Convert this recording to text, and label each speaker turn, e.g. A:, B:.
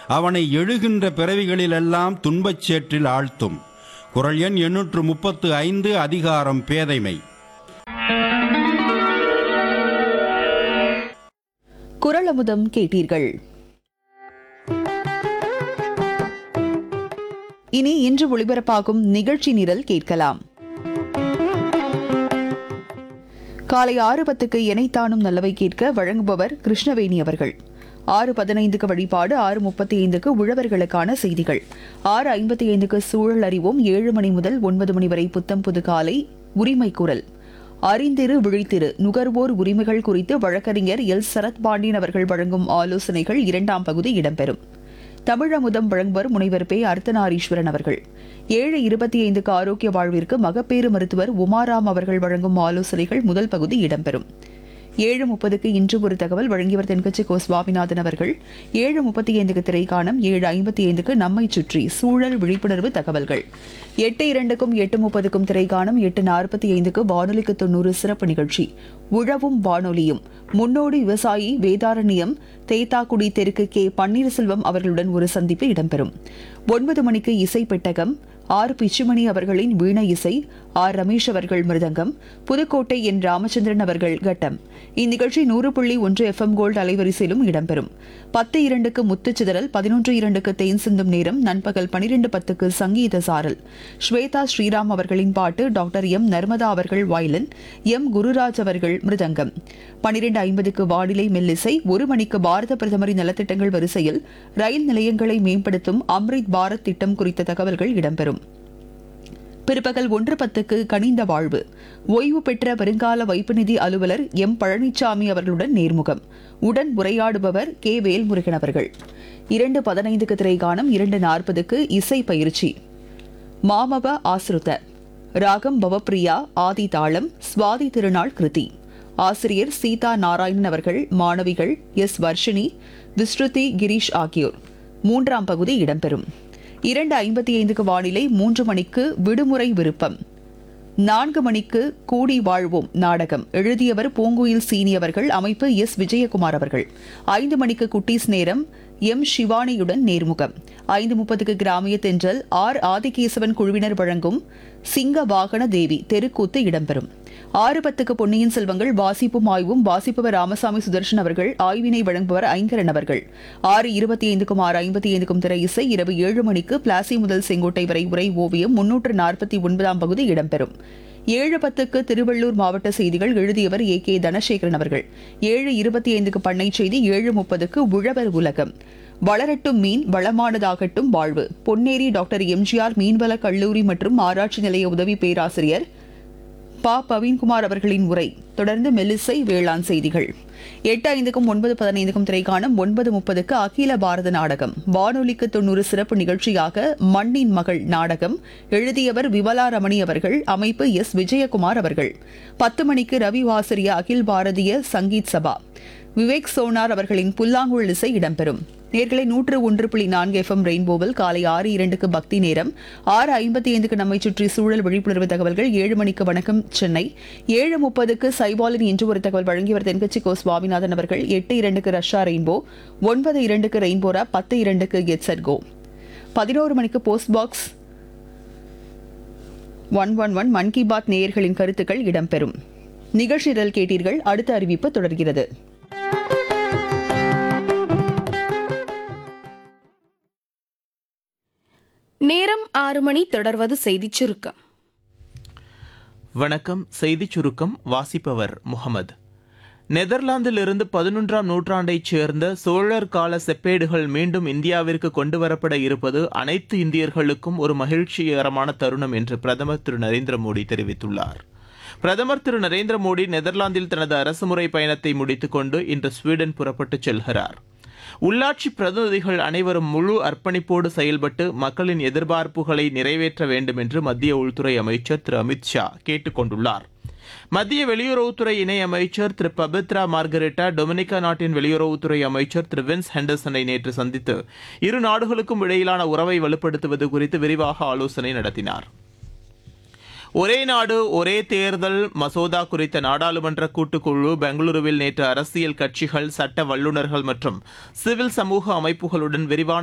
A: அவனை எழுகின்ற பிறவிகளிலெல்லாம் துன்பச் சேற்றில் ஆழ்த்தும் குரல் எண் எண்ணூற்று முப்பத்து ஐந்து அதிகாரம் பேதைமை
B: குரலமுதம் கேட்டீர்கள் இனி இன்று ஒளிபரப்பாகும் நிகழ்ச்சி நிரல் கேட்கலாம் காலை ஆறு பத்துக்கு எனைத்தானும் நல்லவை கேட்க வழங்குபவர் கிருஷ்ணவேணி அவர்கள் ஆறு பதினைந்துக்கு வழிபாடு ஆறு முப்பத்தி ஐந்துக்கு உழவர்களுக்கான செய்திகள் ஆறு ஐம்பத்தி ஐந்துக்கு சூழல் அறிவோம் ஏழு மணி முதல் ஒன்பது மணி வரை புத்தம் புது காலை உரிமை குரல் அறிந்திரு விழித்திரு நுகர்வோர் உரிமைகள் குறித்து வழக்கறிஞர் எல் சரத் பாண்டியன் அவர்கள் வழங்கும் ஆலோசனைகள் இரண்டாம் பகுதி இடம்பெறும் தமிழமுதம் வழங்குவர் முனைவர் பே அர்த்தநாரீஸ்வரன் அவர்கள் ஏழு இருபத்தி ஐந்துக்கு ஆரோக்கிய வாழ்விற்கு மகப்பேறு மருத்துவர் உமாராம் அவர்கள் வழங்கும் ஆலோசனைகள் முதல் பகுதி இடம்பெறும் ஏழு முப்பதுக்கு இன்று ஒரு தகவல் வழங்கியவர் தென்கட்சி கோ சுவாமிநாதன் அவர்கள் ஏழு முப்பத்தி ஐந்துக்கு திரைக்காணம் ஏழு ஐம்பத்தி ஐந்துக்கு நம்மை சுற்றி சூழல் விழிப்புணர்வு தகவல்கள் எட்டு இரண்டுக்கும் எட்டு முப்பதுக்கும் திரைக்காணம் எட்டு நாற்பத்தி ஐந்துக்கு வானொலிக்கு தொண்ணூறு சிறப்பு நிகழ்ச்சி உழவும் வானொலியும் முன்னோடி விவசாயி வேதாரண்யம் தேத்தாக்குடி தெற்கு கே பன்னீர்செல்வம் அவர்களுடன் ஒரு சந்திப்பு இடம்பெறும் ஒன்பது மணிக்கு இசை பெட்டகம் ஆர் பிச்சுமணி அவர்களின் வீண இசை ஆர் ரமேஷ் அவர்கள் மிருதங்கம் புதுக்கோட்டை என் ராமச்சந்திரன் அவர்கள் கட்டம் இந்நிகழ்ச்சி நூறு புள்ளி ஒன்று எஃப்எம் கோல்டு அலைவரிசையிலும் இடம்பெறும் பத்து இரண்டுக்கு முத்துச்சிதறல் பதினொன்று இரண்டுக்கு தேன் சிந்தும் நேரம் நண்பகல் பனிரெண்டு பத்துக்கு சங்கீத சாரல் ஸ்வேதா ஸ்ரீராம் அவர்களின் பாட்டு டாக்டர் எம் நர்மதா அவர்கள் வயலின் எம் குருராஜ் அவர்கள் மிருதங்கம் பனிரெண்டு ஐம்பதுக்கு வானிலை மெல்லிசை ஒரு மணிக்கு பாரத பிரதமரின் நலத்திட்டங்கள் வரிசையில் ரயில் நிலையங்களை மேம்படுத்தும் அம்ரித் பாரத் திட்டம் குறித்த தகவல்கள் இடம்பெறும் பிற்பகல் ஒன்று பத்துக்கு கனிந்த வாழ்வு ஓய்வு பெற்ற வருங்கால வைப்பு நிதி அலுவலர் எம் பழனிசாமி அவர்களுடன் நேர்முகம் உடன் உரையாடுபவர் கே வேல்முருகன் அவர்கள் இரண்டு பதினைந்துக்கு திரைகாணம் இரண்டு நாற்பதுக்கு இசை பயிற்சி மாமவ ஆசிருத ராகம் பவப்பிரியா ஆதி தாளம் சுவாதி திருநாள் கிருதி ஆசிரியர் சீதா நாராயணன் அவர்கள் மாணவிகள் எஸ் வர்ஷினி விஸ்ருதி கிரீஷ் ஆகியோர் மூன்றாம் பகுதி இடம்பெறும் இரண்டு ஐம்பத்தி ஐந்துக்கு வானிலை மூன்று மணிக்கு விடுமுறை விருப்பம் நான்கு மணிக்கு கூடி வாழ்வோம் நாடகம் எழுதியவர் பூங்குயில் சீனியவர்கள் அமைப்பு எஸ் விஜயகுமார் அவர்கள் ஐந்து மணிக்கு குட்டீஸ் நேரம் எம் சிவானியுடன் நேர்முகம் ஐந்து முப்பதுக்கு கிராமிய தென்றல் ஆர் ஆதிகேசவன் குழுவினர் வழங்கும் சிங்க வாகன தேவி தெருக்கூத்து இடம்பெறும் ஆறு பத்துக்கு பொன்னியின் செல்வங்கள் வாசிப்பும் ஆய்வும் வாசிப்பவர் ராமசாமி சுதர்ஷன் அவர்கள் ஆய்வினை வழங்குபவர் ஐங்கரன் அவர்கள் ஆறு இருபத்தி ஐந்துக்கும் ஆறு ஐம்பத்தி ஐந்துக்கும் திரை இசை இரவு ஏழு மணிக்கு பிளாசி முதல் செங்கோட்டை வரை உரை ஓவியம் முன்னூற்று நாற்பத்தி ஒன்பதாம் பகுதி இடம்பெறும் ஏழு பத்துக்கு திருவள்ளூர் மாவட்ட செய்திகள் எழுதியவர் ஏ கே தனசேகரன் அவர்கள் ஏழு இருபத்தி ஐந்துக்கு பண்ணை செய்தி ஏழு முப்பதுக்கு உழவர் உலகம் வளரட்டும் மீன் வளமானதாகட்டும் வாழ்வு பொன்னேரி டாக்டர் எம்ஜிஆர் மீன்வள கல்லூரி மற்றும் ஆராய்ச்சி நிலைய உதவி பேராசிரியர் பா பவீன்குமார் அவர்களின் உரை தொடர்ந்து மெல்லிசை வேளாண் செய்திகள் எட்டு ஐந்துக்கும் ஒன்பது பதினைந்துக்கும் திரைக்காணும் ஒன்பது முப்பதுக்கு அகில பாரத நாடகம் வானொலிக்கு தொண்ணூறு சிறப்பு நிகழ்ச்சியாக மண்ணின் மகள் நாடகம் எழுதியவர் விமலா ரமணி அவர்கள் அமைப்பு எஸ் விஜயகுமார் அவர்கள் பத்து மணிக்கு ரவி வாசரிய அகில் பாரதிய சங்கீத் சபா விவேக் சோனார் அவர்களின் புல்லாங்குழல் இசை இடம்பெறும் நேர்களை நூற்று ஒன்று புள்ளி நான்கு எஃப்எம் ரெயின்போவில் காலை ஆறு இரண்டுக்கு பக்தி நேரம் ஆறு ஐம்பத்தி ஐந்துக்கு நம்மை சுற்றி சூழல் விழிப்புணர்வு தகவல்கள் ஏழு மணிக்கு வணக்கம் சென்னை ஏழு முப்பதுக்கு சைபாலின் இன்று ஒரு தகவல் வழங்கியவர் தென்கட்சி கோ சுவாமிநாதன் அவர்கள் எட்டு இரண்டுக்கு ரஷ்யா ரெயின்போ ஒன்பது இரண்டுக்கு ரெயின்போரா பத்து இரண்டுக்கு கெட்சட் கோ பதினோரு மணிக்கு post box one one one Mann Ki Baat நேயர்களின் கருத்துக்கள் இடம்பெறும் நிகழ்ச்சி நிரல் கேட்டீர்கள் அடுத்த அறிவிப்பு தொடர்கிறது
C: நேரம் ஆறு மணி தொடர்வது செய்திச் சுருக்கம்
D: வணக்கம் செய்திச் சுருக்கம் வாசிப்பவர் முகமது நெதர்லாந்திலிருந்து பதினொன்றாம் நூற்றாண்டைச் சேர்ந்த சோழர் கால செப்பேடுகள் மீண்டும் இந்தியாவிற்கு கொண்டு வரப்பட இருப்பது அனைத்து இந்தியர்களுக்கும் ஒரு மகிழ்ச்சிகரமான தருணம் என்று பிரதமர் திரு நரேந்திர மோடி தெரிவித்துள்ளார் பிரதமர் திரு நரேந்திர மோடி நெதர்லாந்தில் தனது அரசுமுறை பயணத்தை முடித்துக்கொண்டு இன்று ஸ்வீடன் புறப்பட்டுச் செல்கிறார் உள்ளாட்சி பிரதிநிதிகள் அனைவரும் முழு அர்ப்பணிப்போடு செயல்பட்டு மக்களின் எதிர்பார்ப்புகளை நிறைவேற்ற வேண்டும் என்று மத்திய உள்துறை அமைச்சர் திரு அமித் ஷா கேட்டுக் கொண்டுள்ளார் மத்திய வெளியுறவுத்துறை இணை அமைச்சர் திரு பபித்ரா மார்கரெட்டா டொமினிகா நாட்டின் வெளியுறவுத்துறை அமைச்சர் திரு வின்ஸ் ஹெண்டர்சனை நேற்று சந்தித்து இரு நாடுகளுக்கும் இடையிலான உறவை வலுப்படுத்துவது குறித்து விரிவாக ஆலோசனை நடத்தினார் ஒரே நாடு ஒரே தேர்தல் மசோதா குறித்த நாடாளுமன்ற கூட்டுக்குழு பெங்களூருவில் நேற்று அரசியல் கட்சிகள் சட்ட வல்லுநர்கள் மற்றும் சிவில் சமூக அமைப்புகளுடன் விரிவான